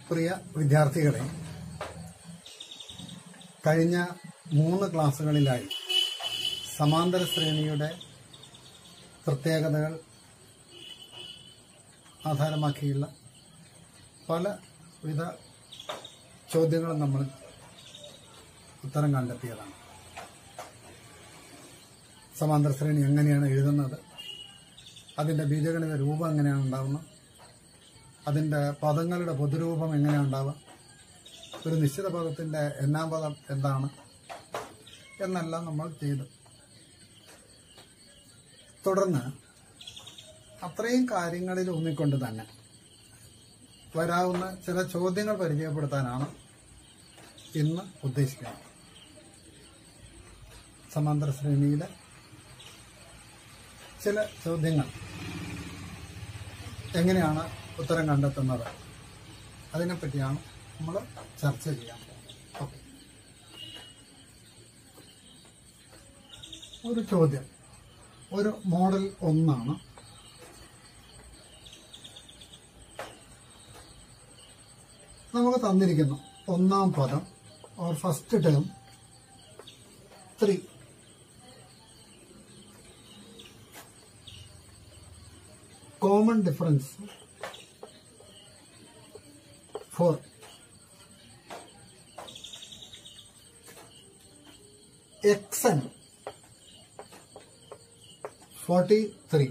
പ്രിയ വിദ്യാർത്ഥികളെ കഴിഞ്ഞ മൂന്ന് ക്ലാസ്സുകളിലായി സമാന്തര ശ്രേണിയുടെ പ്രത്യേകതകൾ ആധാരമാക്കിയുള്ള പലവിധ ചോദ്യങ്ങളും നമ്മൾ ഉത്തരം കണ്ടെത്തിയതാണ് സമാന്തര ശ്രേണി എങ്ങനെയാണ് എഴുതുന്നത് അതിൻ്റെ ബീജഗണിത രൂപം എങ്ങനെയാണ് ഉണ്ടാവുന്നത് അതിൻ്റെ പദങ്ങളുടെ പൊതുരൂപം എങ്ങനെയാണ് ഉണ്ടാവുക ഒരു നിശ്ചിത പദത്തിൻ്റെ എന്നാം പദം എന്താണ് എന്നെല്ലാം നമ്മൾ ചെയ്തു തുടർന്ന് അത്രയും കാര്യങ്ങളിൽ ഊന്നിക്കൊണ്ട് തന്നെ വരാവുന്ന ചില ചോദ്യങ്ങൾ പരിചയപ്പെടുത്താനാണ് ഇന്ന് ഉദ്ദേശിക്കുന്നത് സമാന്തര ശ്രേണിയിലെ ചില ചോദ്യങ്ങൾ എങ്ങനെയാണ് ഉത്തരം കണ്ടെത്തുന്നത് അതിനെപ്പറ്റിയാണ് നമ്മൾ ചർച്ച ചെയ്യാൻ പോകുന്നത് ഓക്കെ ഒരു ചോദ്യം ഒരു മോഡൽ ഒന്നാണ് നമുക്ക് തന്നിരിക്കുന്നു ഒന്നാം പദം or first term three common difference four x n forty three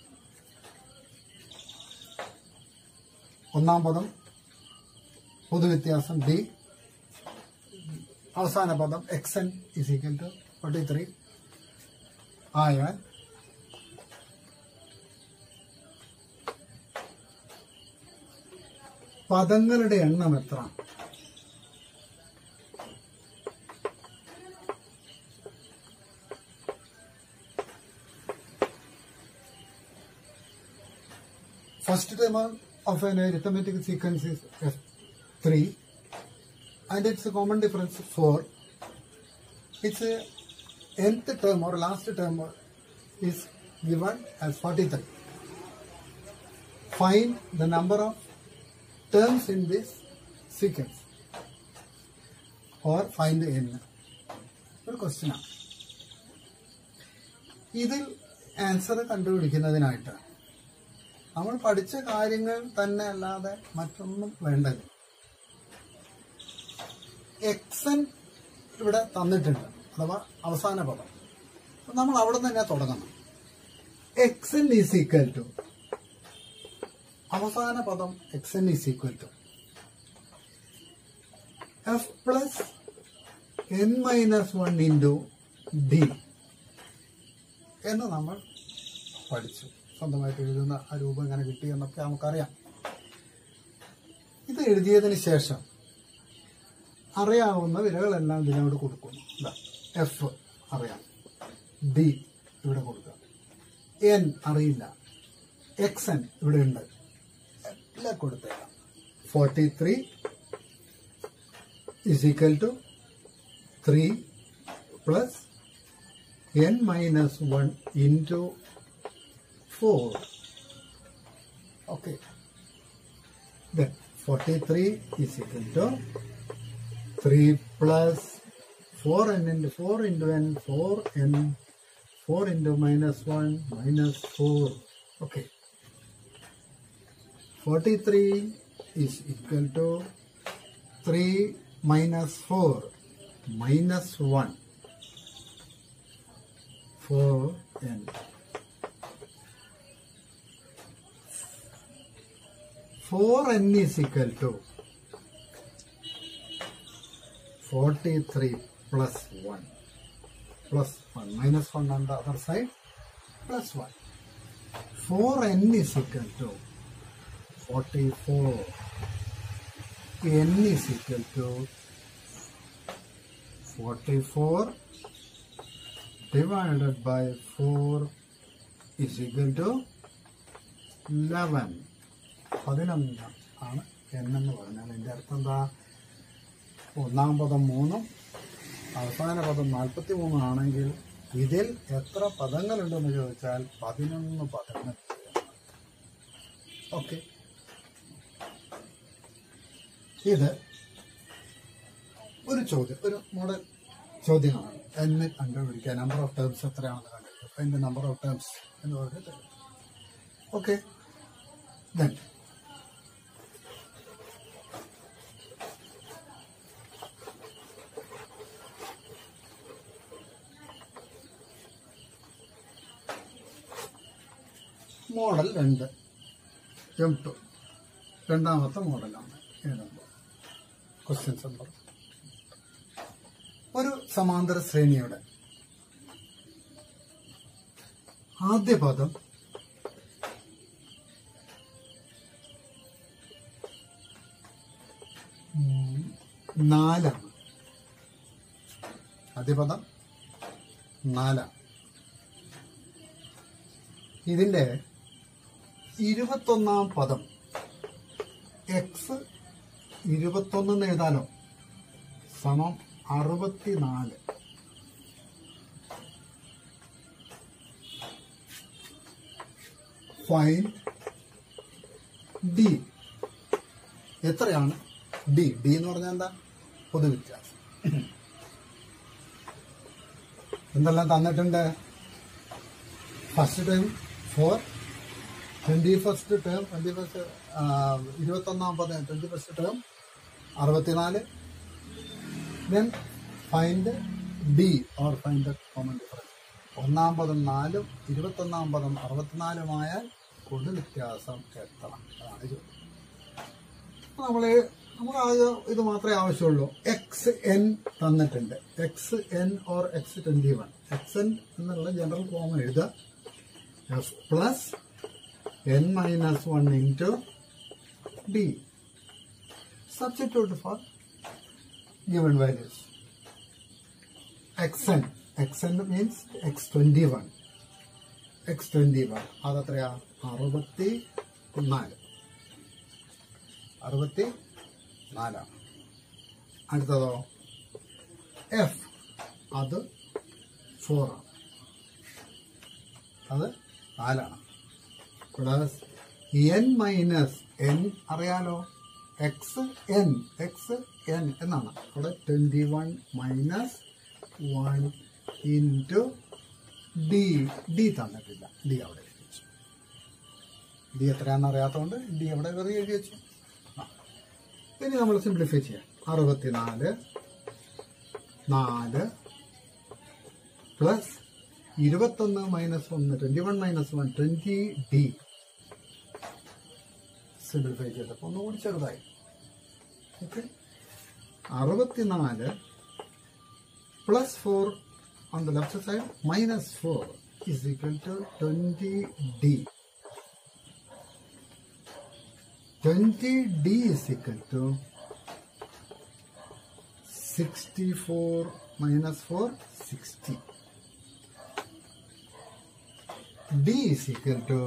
ഒന്നാം പദം പൊതുവ്യത്യാസം ഡി അവസാന പദം x n is equal to forty three ആയാൽ പദങ്ങളുടെ എണ്ണം എത്ര First term of an arithmetic sequence is F3 and its common difference 4. Its uh, nth term or last term is given as 43. Find the number of terms in this sequence or find the n. ഒരു ക്വസ്റ്റ്യനാണ് ഇതിൽ answer കണ്ടുപിടിക്കുന്നതിനായിട്ട് നമ്മൾ പഠിച്ച കാര്യങ്ങൾ തന്നെ അല്ലാതെ മറ്റൊന്നും വേണ്ടത് എക്സൻ ഇവിടെ തന്നിട്ടുണ്ട് അഥവാ അവസാന പദം അപ്പൊ നമ്മൾ അവിടെ തന്നെ തുടങ്ങണം എക്സൻ ഈസ് ഈക്വൽ ടു അവസാന പദം x n is equal to f plus n minus one into d എന്ന് നമ്മൾ പഠിച്ചു സ്വന്തമായിട്ട് എഴുതുന്ന ആ രൂപം എങ്ങനെ കിട്ടി എന്നൊക്കെ നമുക്കറിയാം ഇത് എഴുതിയതിന് ശേഷം അറിയാവുന്ന വിലകളെല്ലാം ഇതിനോട് കൊടുക്കുന്നു ഇതാ എഫ് അറിയാം ഡി ഇവിടെ കൊടുക്കുക എൻ അറിയില്ല എക്സ് എൻ ഇവിടെ ഉണ്ട് എല്ലാം കൊടുത്തേക്കാം forty three is equal to 3 plus n minus 1 into 4. Okay. Then 43 is equal to 3 plus 4n into 4 into n 4n 4 into minus 1 minus 4. Okay. 43 is equal to 3 minus 4 minus 1 4n 4n is equal to 43 plus 1 plus 1 minus 1 on the other side plus 1 4n is equal to 44 n is equal to 44 divided by 4 is equal to 11 പതിനൊന്ന് ആണ് n എന്ന് പറഞ്ഞാൽ എൻ്റെ അർത്ഥം എന്താ ഒന്നാം പദം മൂന്നും അവസാന പദം നാൽപ്പത്തി മൂന്നും ആണെങ്കിൽ ഇതിൽ എത്ര പദങ്ങളുണ്ടെന്ന് ചോദിച്ചാൽ പതിനൊന്ന് പദങ്ങൾ ഓക്കെ ഇത് ഒരു ചോദ്യം ഒരു മോഡൽ ചോദ്യമാണ് എന്ന് കണ്ടുപിടിക്കുക നമ്പർ ഓഫ് ടേംസ് എത്രയാണെന്ന് കണ്ടുപിടിക്കുക അതിന്റെ നമ്പർ ഓഫ് ടേംസ് എന്ന് പറഞ്ഞിട്ട് ഓക്കെ ദെൻ മോഡൽ രണ്ട് എം ടു രണ്ടാമത്തെ മോഡലാണ് എഴുതുമ്പോൾ ക്വസ്റ്റ്യൻ നമ്പർ ഒരു സമാന്തര ശ്രേണിയുടെ ആദ്യ പദം ഉം, നാലാണ് ആദ്യ പദം നാലാണ് ഇതിന്റെ ഇരുപത്തൊന്നാം പദം എക്സ് ഇരുപത്തൊന്ന് എഴുതാലോ സമം അറുപത്തിനാല് ഫൈൻ ഡി എത്രയാണ് ഡി ഡി എന്ന് പറഞ്ഞാൽ എന്താ പൊതുവ്യത്യാസം എന്തെല്ലാം തന്നിട്ടുണ്ട് first time four twenty first term twenty first ഇരുപത്തൊന്നാം പദം ട്വന്റി ഫസ്റ്റ് ടേം അറുപത്തിനാല് then find d or find the common difference ഒന്നാം പദം നാലും ഇരുപത്തൊന്നാം പദം അറുപത്തിനാലുമായാൽ പൊതു വ്യത്യാസം എത്ര അതാണ് ചോദ്യം അപ്പൊ നമ്മള് നമുക്ക് ആദ്യം ഇത് മാത്രമേ ആവശ്യമുള്ളൂ എക്സ് എൻ തന്നിട്ടുണ്ട് x n or x twenty one x n എന്നുള്ള ജനറൽ ഫോം എഴുതുക f plus n minus one into d substitute for given values. xn, xn means x21. x21 അതെത്രയാ അറുപത്തി നാല് അറുപത്തി നാലാണ് അടുത്തതോ എഫ് അത് ഫോർ ആണ് അത് നാലാണ് പ്ലസ് എൻ മൈനസ് എൻ അറിയാലോ എക്സ് എൻ എക്സ് എൻ എന്നാണ് അവിടെ twenty one minus one into d d തന്നിട്ടില്ല ഡി അവിടെ എഴുതി വെച്ചു ഡി എത്രയാണെന്ന് അറിയാത്തതുകൊണ്ട് ഡി അവിടെ വെറുതെ എഴുതി വെച്ചു ആ. ഇനി നമ്മൾ സിംപ്ലിഫൈ ചെയ്യാം അറുപത്തിനാല് നാല് പ്ലസ് ഇരുപത്തൊന്ന് മൈനസ് ഒന്ന് twenty one minus one twenty d simplify ചെയ്തപ്പോൾ ഒന്നുകൂടി ചെറുതായി ഓക്കെ അറുപത്തിനാല് plus four on the left side minus four is equal to twenty d twenty d is equal to sixty four minus four sixty d is equal to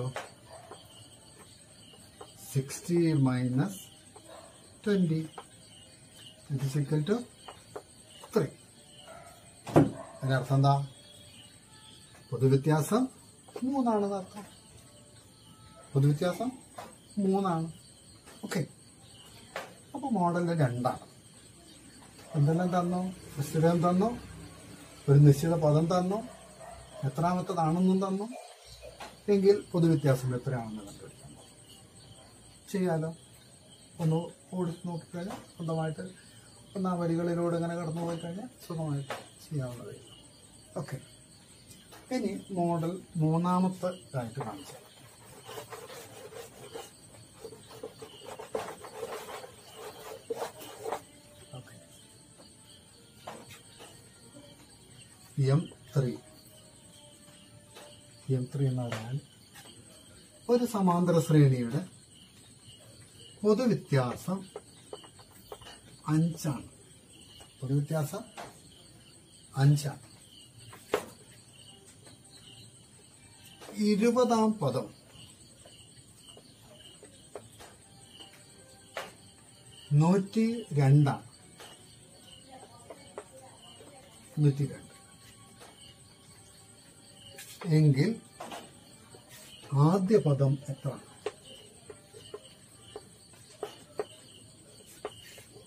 60 minus 20 it is equal to 3 അതിന്റെ അർത്ഥം എന്താ പൊതുവ്യത്യാസം മൂന്നാണെന്ന് അർത്ഥം പൊതുവ്യത്യാസം മൂന്നാണ് okay അപ്പൊ model രണ്ടാണ് എന്തെല്ലാം തന്നു സ്ഥിരം തന്നു ഒരു നിശ്ചിത പദം തന്നു എത്രാമത്തതാണെന്നും തന്നു എങ്കിൽ പൊതുവ്യത്യാസം എത്രയാണെന്ന് കണ്ടുപിടിക്കാം ചെയ്യാലോ ഒന്ന് ഓടിച്ച് നോക്കിക്കഴിഞ്ഞാൽ സ്വന്തമായിട്ട് ഒന്ന് ആ വരികളിലൂടെ ഇങ്ങനെ കടന്നു പോയി കഴിഞ്ഞാൽ സുഖമായിട്ട് ചെയ്യാവുന്നതേ ഓക്കെ ഇനി മോഡൽ മൂന്നാമത്തെ ആയിട്ട് കാണിച്ചു okay M three M three എന്ന് പറഞ്ഞാൽ ഒരു സമാന്തര ശ്രേണിയുടെ പൊതുവ്യത്യാസം അഞ്ചാണ് പൊതുവ്യത്യാസം അഞ്ചാണ് ഇരുപതാം പദം നൂറ്റി രണ്ടാണ് നൂറ്റി രണ്ട് എങ്കിൽ ആദ്യ പദം എത്ര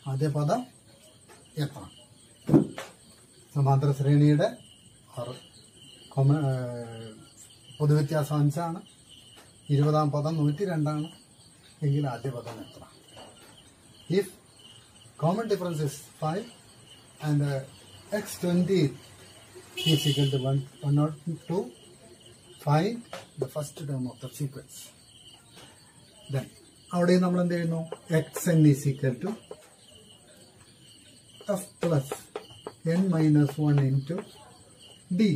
ആദ്യ പദം എത്ര സമാന്തര ശ്രേണിയുടെ ആറ് കോമ- ഏഹ് പൊതുവ്യത്യാസം അഞ്ചാണ് ഇരുപതാം പദം നൂറ്റി രണ്ടാണ് എങ്കിൽ ആദ്യ പദം എത്ര if common difference is five and x twenty is equal to one one nought two five the first term of the sequence then അവിടെ നമ്മൾ എന്ത് ചെയ്യുന്നു x n is equal to f plus n minus one into d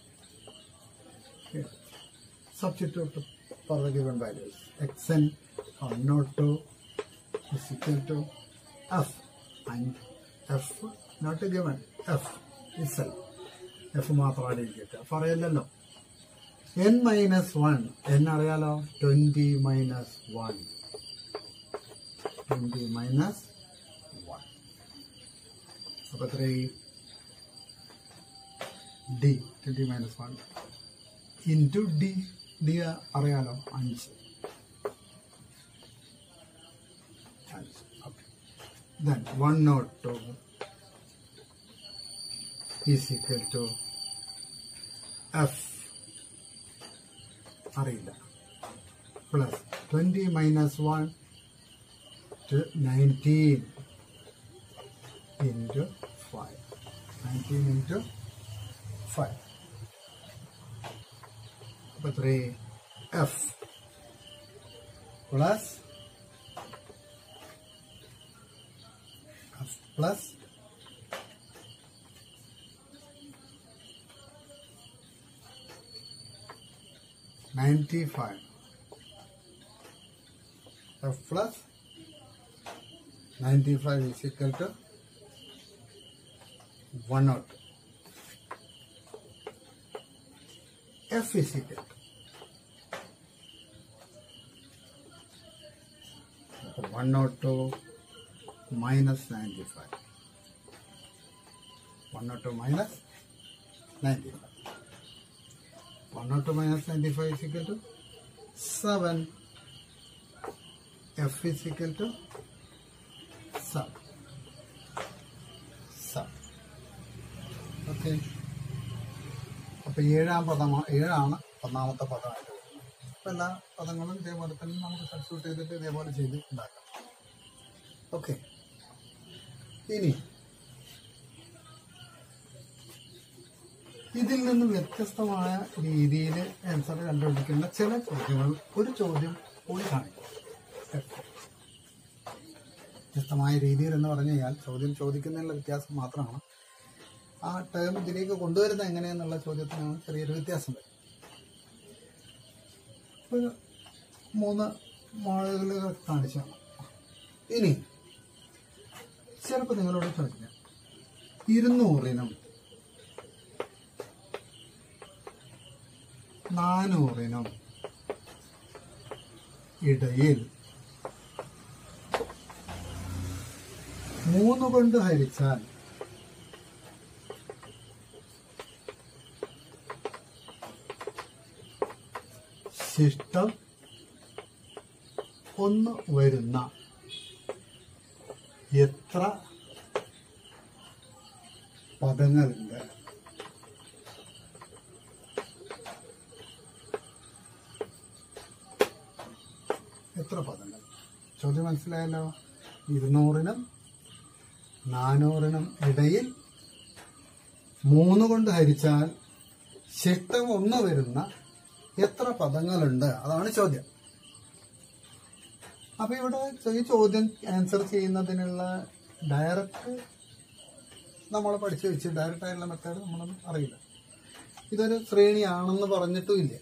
substitute for the given values. xn or not to is equal to f and f not given f itself. f മാത്രമാണ് ഇരിക്കട്ടെ f അറിയില്ലല്ലോ n minus one n അറിയാലോ twenty minus one twenty minus one അപ്പൊ എത്രയായി d twenty minus one into d d അറിയാലോ അഞ്ച് അഞ്ച് okay then one nought two is equal to f അറിയില്ല plus twenty minus one to nineteen into five nineteen into five അപ്പോൾ three f plus f plus ninety five f plus ninety five is equal to one nought f is equal to one not two minus 95. One not two minus 95. One not two minus 95 is equal to 7. F is equal to 7. 7. Okay. അപ്പൊ ഏഴാം പദമാണ് ഏഴാണ് ഒന്നാമത്തെ പദമായിട്ട് വരുന്നത് അപ്പൊ എല്ലാ പദങ്ങളും ഇതേപോലെ തന്നെ നമുക്ക് സബ്സ്റ്റിറ്റ്യൂട്ട് ചെയ്തിട്ട് ഇതേപോലെ ചെയ്ത് ഉണ്ടാക്കാം ഓക്കെ ഇനി ഇതിൽ നിന്ന് വ്യത്യസ്തമായ രീതിയിൽ ആൻസർ കണ്ടുപിടിക്കുന്ന ചില ചോദ്യങ്ങൾ ഒരു ചോദ്യം കൂടി കാണിക്കും വ്യത്യസ്തമായ രീതിയിൽ എന്ന് പറഞ്ഞു കഴിഞ്ഞാൽ ചോദ്യം ചോദിക്കുന്നതിനുള്ള വ്യത്യാസം മാത്രമാണ് ആ ടേം ഇതിലേക്ക് കൊണ്ടുവരുന്നത് എങ്ങനെയെന്നുള്ള ചോദ്യത്തിനാണ് ചെറിയൊരു വ്യത്യാസം വരും ഒരു മൂന്ന് മോഡലുകൾ കാണിച്ചാണ് ഇനി ചിലപ്പോൾ നിങ്ങളോട് ചോദിക്കാം ഇരുന്നൂറിനും നാനൂറിനും ഇടയിൽ മൂന്ന് കൊണ്ട് ഹരിച്ചാൽ ശിഷ്ടം ഒന്ന് വരുന്ന എത്ര പദങ്ങളുണ്ട് എത്ര പദങ്ങൾ ചോദ്യം മനസ്സിലായല്ലോ ഇരുന്നൂറിനും നാനൂറിനും ഇടയിൽ മൂന്ന് കൊണ്ട് ഹരിച്ചാൽ ശിഷ്ടം ഒന്ന് വരുന്ന എത്ര പദങ്ങളുണ്ട് അതാണ് ചോദ്യം അപ്പൊ ഇവിടെ ഈ ചോദ്യം ആൻസർ ചെയ്യുന്നതിനുള്ള ഡയറക്റ്റ് നമ്മൾ പഠിച്ചു വെച്ച് ഡയറക്റ്റ് ആയിട്ടുള്ള മെത്തേഡ് നമ്മളൊന്നും അറിയില്ല ഇതൊരു ശ്രേണിയാണെന്ന് പറഞ്ഞിട്ടും ഇല്ല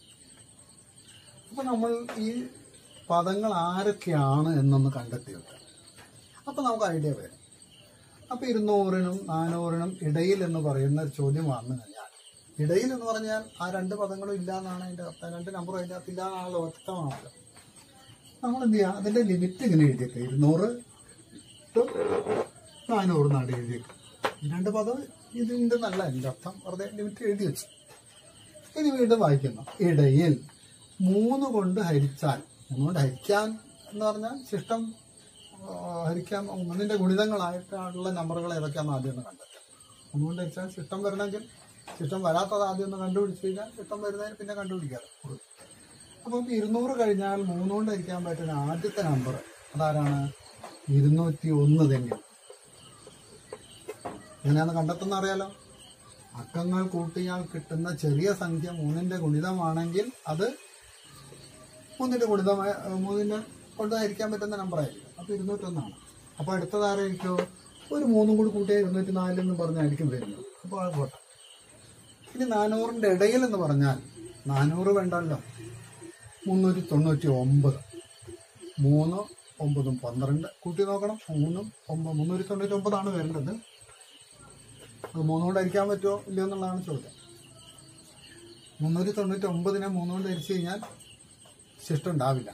അപ്പൊ നമ്മൾ ഈ പദങ്ങൾ ആരൊക്കെയാണ് എന്നൊന്ന് കണ്ടെത്തി വെക്കാം അപ്പൊ നമുക്ക് ഐഡിയ വരും അപ്പൊ ഇരുന്നൂറിനും നാനൂറിനും ഇടയിൽ എന്ന് പറയുന്ന ഒരു ചോദ്യം വന്നു കഴിഞ്ഞാൽ ഇടയിൽ എന്ന് പറഞ്ഞാൽ ആ രണ്ട് പദങ്ങളും ഇല്ല എന്നാണ് അതിന്റെ അർത്ഥം രണ്ട് നമ്പറും അതിന്റെ അകത്ത് ഇല്ല എന്നാണല്ലോ വ്യക്തമാണല്ലോ നമ്മൾ എന്ത് ചെയ്യാം അതിന്റെ ലിമിറ്റ് ഇങ്ങനെ എഴുതിയേക്കാം ഇരുന്നൂറ് to നാനൂറ് നാട് എഴുതിയേക്കാം ഈ രണ്ട് പദം ഇതിന്റെ നല്ല അതിന്റെ അർത്ഥം വെറുതെ ലിമിറ്റ് എഴുതി വെച്ചു ഇനി വീണ്ടും വായിക്കുന്നു ഇടയിൽ മൂന്ന് കൊണ്ട് ഹരിച്ചാൽ മൂന്ന് കൊണ്ട് ഹരിക്കാൻ എന്ന് പറഞ്ഞാൽ ശിഷ്ടം ആ, ഹരിക്കാൻ ഒന്നിന്റെ ഗുണിതങ്ങളായിട്ടുള്ള നമ്പറുകൾ ഏതൊക്കെയാണെന്ന് ആദ്യം ഒന്ന് കണ്ടെത്താം ഒന്നുകൊണ്ട് വെച്ചാൽ ശിഷ്ടം വരണമെങ്കിൽ ശിഷ്ടം വരാത്തത് ആദ്യം ഒന്ന് കണ്ടുപിടിച്ച് കഴിഞ്ഞാൽ ശിഷ്ടം വരുന്നതിന് പിന്നെ കണ്ടുപിടിക്കാറ് അപ്പം ഇരുന്നൂറ് കഴിഞ്ഞാൽ മൂന്നുകൊണ്ട് ഹരിക്കാൻ പറ്റുന്ന ആദ്യത്തെ നമ്പർ അതാരാണ് ഇരുന്നൂറ്റി ഒന്ന് തന്നെയാണ് എങ്ങനെയാന്ന് കണ്ടെത്തുന്ന അറിയാലോ അക്കങ്ങൾ കൂട്ടിയാൽ കിട്ടുന്ന ചെറിയ സംഖ്യ മൂന്നിന്റെ ഗുണിതമാണെങ്കിൽ അത് മൂന്നിന്റെ ഗുണിതമായ മൂന്നിന്റെ കൊണ്ട് ഹരിക്കാൻ പറ്റുന്ന നമ്പർ ആയിരിക്കും അപ്പൊ ഇരുന്നൂറ്റൊന്നാണ് അപ്പൊ അടുത്തത് ആരായിരിക്കും ഒരു മൂന്നും കൂടി കൂട്ടിയാൽ ഇരുന്നൂറ്റി നാല് എന്ന് പറഞ്ഞായിരിക്കും വരുന്നത് അപ്പോൾ അത് പോട്ടെ ഇനി നാനൂറിന്റെ ഇടയിൽ എന്ന് പറഞ്ഞാൽ നാനൂറ് വേണ്ടല്ലോ മുന്നൂറ്റി തൊണ്ണൂറ്റി ഒമ്പത് മൂന്ന് ഒമ്പതും പന്ത്രണ്ട് കൂട്ടി നോക്കണം മൂന്നും ഒമ്പത് മുന്നൂറ്റി തൊണ്ണൂറ്റി ഒമ്പതാണ് വരേണ്ടത് അത് മൂന്നുകൊണ്ട് ഹരിക്കാൻ പറ്റുമോ ഇല്ലയോ എന്നുള്ളതാണ് ചോദ്യം മുന്നൂറ്റി തൊണ്ണൂറ്റി ഒമ്പതിനെ മൂന്നുകൊണ്ട് ഹരിച്ചു കഴിഞ്ഞാൽ ശിഷ്ടം ഉണ്ടാവില്ല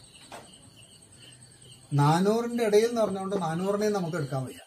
നാനൂറിന്റെ ഇടയിൽ എന്ന് പറഞ്ഞുകൊണ്ട് നാനൂറിനെ നമുക്ക് എടുക്കാൻ വയ്യ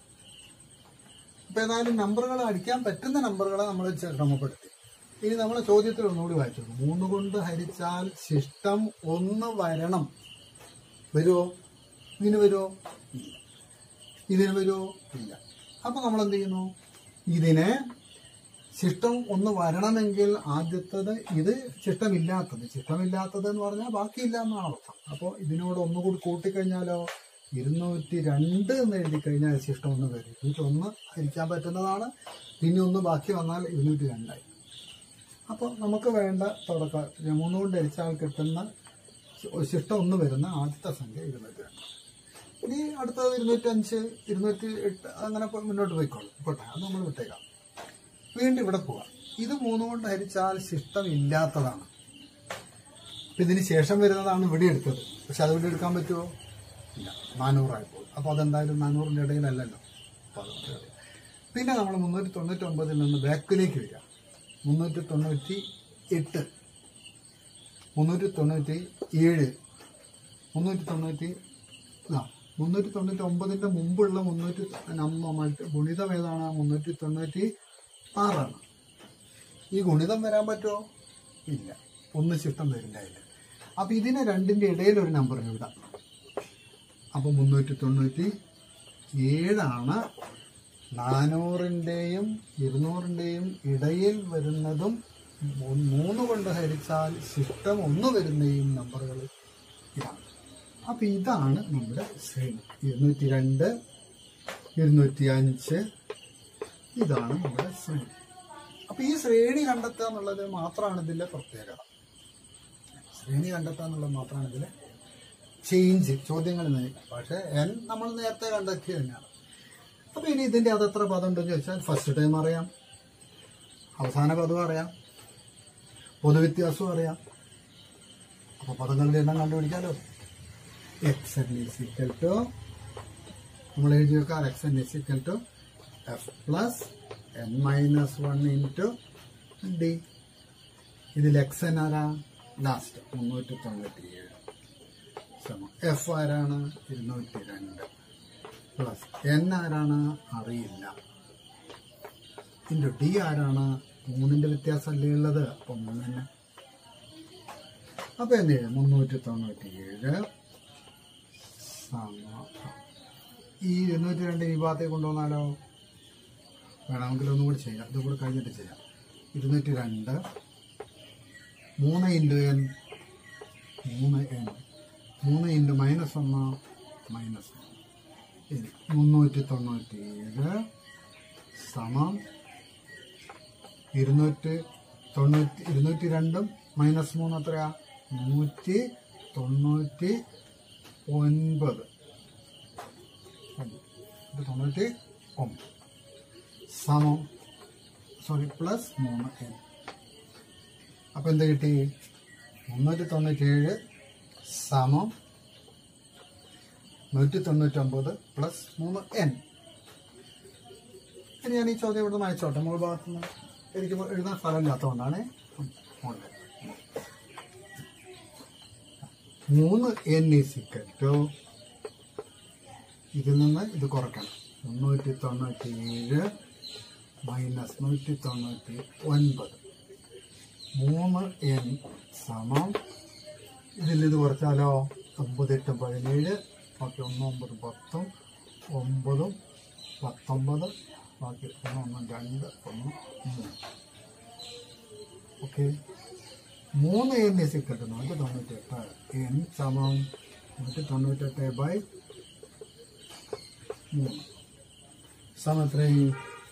അപ്പൊ ഏതായാലും നമ്പറുകൾ അടിക്കാൻ പറ്റുന്ന നമ്പറുകളെ നമ്മൾ ക്രമപ്പെടുത്തി ഇനി നമ്മൾ ചോദ്യത്തിൽ ഒന്നുകൂടി വായിച്ചു മൂന്ന് കൊണ്ട് ഹരിച്ചാൽ ശിഷ്ടം ഒന്ന് വരണം വരുമോ ഇതിന് വരുമോ ഇല്ല ഇതിന് വരുമോ ഇല്ല അപ്പൊ നമ്മൾ എന്ത് ചെയ്യുന്നു ഇതിനെ ശിഷ്ടം ഒന്ന് വരണമെങ്കിൽ ആദ്യത്തത് ഇത് ശിഷ്ടമില്ലാത്തത് ശിഷ്ടമില്ലാത്തത് എന്ന് പറഞ്ഞാൽ ബാക്കിയില്ല എന്നാണ് അർത്ഥം അപ്പോൾ ഇതിനോട് ഒന്നുകൂടി കൂട്ടിക്കഴിഞ്ഞാലോ ഇരുന്നൂറ്റി രണ്ട് എന്ന് എഴുതി കഴിഞ്ഞാൽ ശിഷ്ടം ഒന്ന് വരും ഇരുന്നൂറ്റി ഒന്ന് ഹരിക്കാൻ പറ്റുന്നതാണ് പിന്നെ ഒന്ന് ബാക്കി വന്നാൽ ഇരുന്നൂറ്റി രണ്ടായി അപ്പോൾ നമുക്ക് വേണ്ട തുടക്ക മൂന്ന് കൊണ്ട് ഹരിച്ചാൽ കിട്ടുന്ന ശിഷ്ടം ഒന്ന് വരുന്ന ആദ്യത്തെ സംഖ്യ ഇരുന്നൂറ്റി രണ്ട് ഇനി അടുത്തത് ഇരുന്നൂറ്റി അഞ്ച് ഇരുന്നൂറ്റി എട്ട് അങ്ങനെ പോ- മുന്നോട്ട് പോയിക്കോളും പോട്ടെ അത് നമ്മൾ വിട്ടേക്കാം വീണ്ടും ഇവിടെ പോവാം ഇത് മൂന്ന് കൊണ്ട് ഹരിച്ചാൽ ശിഷ്ടം ഇല്ലാത്തതാണ് അപ്പൊ ഇതിന് ശേഷം വരുന്നതാണ് ഇവിടെ എടുത്തത് പക്ഷെ അത് ഇവിടെ എടുക്കാൻ പറ്റുമോ ഇല്ല നാനൂറായപ്പോൾ അപ്പൊ അതെന്തായാലും നാനൂറിന്റെ ഇടയിലല്ലല്ലോ അപ്പൊ അത് ഇവിടെ ഇടാം. പിന്നെ നമ്മൾ മുന്നൂറ്റി തൊണ്ണൂറ്റി ഒമ്പതിൽ നിന്ന് ബാക്കിലേക്ക് വരിക മുന്നൂറ്റി തൊണ്ണൂറ്റി എട്ട് മുന്നൂറ്റി തൊണ്ണൂറ്റി ഏഴ് മുന്നൂറ്റി തൊണ്ണൂറ്റി ആ മുന്നൂറ്റി തൊണ്ണൂറ്റി ഒമ്പതിന്റെ മുമ്പുള്ള മുന്നൂറ്റി നമ്മ മറ്റ് ഗുണിതം ഏതാണ് മുന്നൂറ്റി തൊണ്ണൂറ്റി ആറാണ് ഈ ഗുണിതം വരാൻ പറ്റുമോ ഇല്ല ഒന്ന് ശിഷ്ടം വരില്ല ഇല്ല അപ്പൊ ഇതിനെ രണ്ടിന്റെ ഇടയിൽ ഒരു നമ്പർ എഴുതാം അപ്പൊ മുന്നൂറ്റി തൊണ്ണൂറ്റി ഏഴാണ് നാനൂറിന്റെയും ഇരുന്നൂറിന്റെയും ഇടയിൽ വരുന്നതും മൂ- മൂന്ന് കൊണ്ട് ഹരിച്ചാൽ ശിഷ്ടം ഒന്ന് വരുന്നയും നമ്പറുകൾ ഇതാണ് അപ്പൊ ഇതാണ് നമ്മുടെ ശ്രേണി ഇരുന്നൂറ്റി രണ്ട് ഇരുന്നൂറ്റി അഞ്ച് ഇതാണ് നമ്മുടെ ശ്രേണി അപ്പൊ ഈ ശ്രേണി കണ്ടെത്തുക എന്നുള്ളത് മാത്രമാണ് ഇതിന്റെ പ്രത്യേകത ശ്രേണി കണ്ടെത്തുക എന്നുള്ളത് മാത്രമാണ് ഇതിലെ ചേഞ്ച് ചോദ്യങ്ങൾ പക്ഷെ എൻ നമ്മൾ നേരത്തെ കണ്ടെത്തിയ തന്നെയാണ് അപ്പൊ ഇനി ഇതിന്റെ അത് എത്ര പദം ഉണ്ടെന്ന് ചോദിച്ചാൽ ഫസ്റ്റ് ടൈം അറിയാം അവസാന പദവും അറിയാം പൊതുവ്യത്യാസവും അറിയാം അപ്പൊ പദങ്ങളുടെ എണ്ണം കണ്ടുപിടിക്കാലോ x n is equal to നമ്മൾ എഴുതി വെക്കാം x n is equal to f plus n minus one into d ഇതിൽ എക്സ് എൻ ആരാ ലാസ്റ്റ് മുന്നൂറ്റി തൊണ്ണൂറ്റി ഏഴ് സമം എഫ് ആരാണ് ഇരുന്നൂറ്റി രണ്ട് പ്ലസ് എൻ ആരാണ് അറിയില്ല ഇൻറ്റു ഡി ആരാണ് മൂന്നിന്റെ വ്യത്യാസമല്ലേ ഉള്ളത് അപ്പൊ മൂന്നിന് അപ്പൊ എന്ത് ചെയ്യും മുന്നൂറ്റി തൊണ്ണൂറ്റി ഏഴ് ഈ ഇരുന്നൂറ്റി രണ്ട് ഈ ഭാഗത്തേക്ക് കൊണ്ടുവന്നാലോ വേണമെങ്കിൽ ഒന്നും കൂടി ചെയ്യാം ഇതും കൂടി കഴിഞ്ഞിട്ട് ചെയ്യാം ഇരുന്നൂറ്റി രണ്ട് മൂന്ന് ഇൻറ്റു എൻ മൂന്ന് എൻ മൂന്ന് ഇൻറ്റു മൈനസ് ഒന്ന് മൈനസ് ഇനി മുന്നൂറ്റി തൊണ്ണൂറ്റി ഏഴ് സമം ഇരുന്നൂറ്റി തൊണ്ണൂറ്റി ഇരുന്നൂറ്റി രണ്ടും മൈനസ് മൂന്ന് എത്രയാ നൂറ്റി തൊണ്ണൂറ്റി ഒൻപത് ഇത് തൊണ്ണൂറ്റി ഒമ്പത് സമം സോറി പ്ലസ് മൂന്ന് എൻ അപ്പൊ എന്ത് കിട്ടി മുന്നൂറ്റി തൊണ്ണൂറ്റി ഏഴ് സമം നൂറ്റി തൊണ്ണൂറ്റൊമ്പത് പ്ലസ് മൂന്ന് എൻ ഇനി ഞാൻ ഈ ചോദ്യം ഇവിടെ നിന്ന് അയച്ചോട്ടെ മുകൾ ഭാഗത്തുനിന്ന് എനിക്ക് എഴുതാൻ സ്ഥലമില്ലാത്തതുകൊണ്ടാണ് മുകളിൽ മൂന്ന് എൻ ഈസിക്കൽ ടു ഇതിൽ നിന്ന് ഇത് കുറയ്ക്കണം മുന്നൂറ്റി തൊണ്ണൂറ്റി ഏഴ് മൈനസ് നൂറ്റി തൊണ്ണൂറ്റി ഒൻപത് മൂന്ന് എൻ സമം ഇതിൽ ഇത് കുറച്ചാലോ ഒമ്പത് എട്ട് പതിനേഴ് ബാക്കി ഒന്ന് ഒമ്പത് പത്തും ഒമ്പതും പത്തൊമ്പത് ബാക്കി ഒന്ന് ഒന്ന് രണ്ട് ഒന്ന് മൂന്ന് ഓക്കെ മൂന്ന് എൻ എസ് കിട്ടും നൂറ്റി തൊണ്ണൂറ്റെട്ട് എൻ സമം നൂറ്റി തൊണ്ണൂറ്റെട്ട് ബൈ മൂന്ന് സമം എത്രയും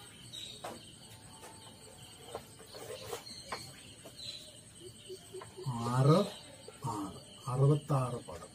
ആറ് ആറ് അറുപത്താറ് പദം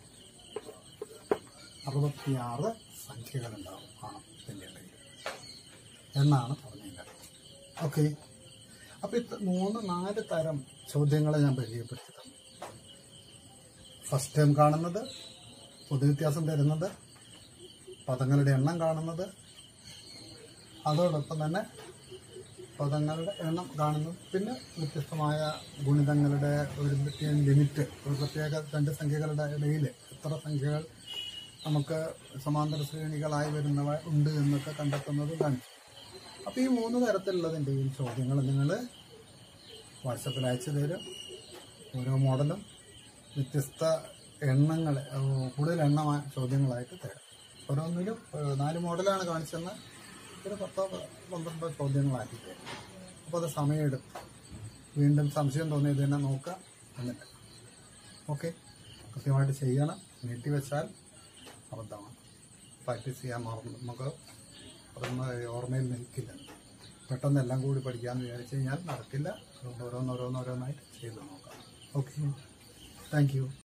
അറുപത്തിയാറ് സംഖ്യകളുണ്ടാവും കാണും ഇതിൻ്റെ ഇടയിൽ എന്നാണ് പറഞ്ഞതിൻ്റെ ഓക്കെ അപ്പൊ ഇത് മൂന്ന് നാല് തരം ചോദ്യങ്ങളെ ഞാൻ പരിചയപ്പെടുത്തി തന്നു ഫസ്റ്റ് ടൈം കാണുന്നത് പൊതുവ്യത്യാസം തരുന്നത് പദങ്ങളുടെ എണ്ണം കാണുന്നത് അതോടൊപ്പം തന്നെ പദങ്ങളുടെ എണ്ണം കാണുന്നു പിന്നെ വ്യത്യസ്തമായ ഗുണിതങ്ങളുടെ ഒരു പ്രത്യേക ലിമിറ്റ് ഒരു പ്രത്യേക രണ്ട് സംഖ്യകളുടെ ഇടയിൽ എത്ര സംഖ്യകൾ നമുക്ക് സമാന്തര ശ്രേണികളായി വരുന്നവ ഉണ്ട് എന്നൊക്കെ കണ്ടെത്തുന്നത് കാണിച്ചു അപ്പോൾ ഈ മൂന്ന് തരത്തിലുള്ളതിൻ്റെയും ചോദ്യങ്ങൾ നിങ്ങൾ വാട്സപ്പിൽ അയച്ചു തരും ഓരോ മോഡലും വ്യത്യസ്ത എണ്ണങ്ങൾ ഏഹ് കൂടുതൽ എണ്ണമായ ചോദ്യങ്ങളായിട്ട് തരാം ഓരോന്നിലും ഏഹ് നാല് മോഡലാണ് കാണിച്ചെന്ന് ഒരു പത്തോ പന്ത്രണ്ടോ ചോദ്യങ്ങളാക്കി തരും അപ്പോൾ അത് സമയമെടുക്കും വീണ്ടും സംശയം തോന്നിയത് തന്നെ നോക്കുക എന്നിട്ട് ഓക്കെ കൃത്യമായിട്ട് ചെയ്യണം നീട്ടി വെച്ചാൽ അബദ്ധമാണ് പ്രാക്ടീസ് ചെയ്യാൻ മറന്നു നമുക്ക് അതൊന്നും ഓർമ്മയിൽ നിൽക്കില്ല പെട്ടെന്ന് എല്ലാം കൂടി പഠിക്കാമെന്ന് വിചാരിച്ചു കഴിഞ്ഞാൽ നടക്കില്ല അതുകൊണ്ട് ഓരോന്നോരോന്നോരോന്നായിട്ട് ചെയ്ത് നോക്കാം ഓക്കെ താങ്ക് യു